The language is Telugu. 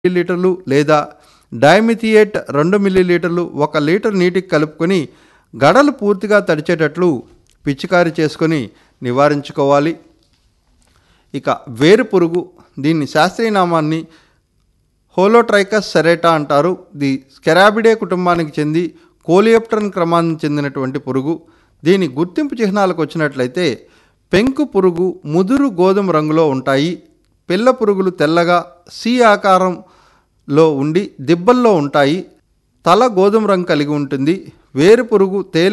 మిల్లీలీటర్లు లేదా డైమిథియేట్ రెండు మిల్లీలీటర్లు ఒక లీటర్ నీటికి కలుపుకొని గడలు పూర్తిగా తడిచేటట్లు పిచికారీ చేసుకొని నివారించుకోవాలి ఇక వేరు పురుగు దీన్ని శాస్త్రీయ నామాన్ని హోలోట్రైకస్ సెరేటా అంటారు ది స్కెరాబిడే కుటుంబానికి చెంది కోలియోప్టరన్ క్రమానికి చెందినటువంటి పురుగు దీని గుర్తింపు చిహ్నాలకు వచ్చినట్లయితే పెంకు పురుగు ముదురు గోధుమ రంగులో ఉంటాయి పిల్ల పురుగులు తెల్లగా సి ఆకారంలో ఉండి దిబ్బల్లో ఉంటాయి తల గోధుమ రంగు కలిగి ఉంటుంది వేరు పురుగు తేలి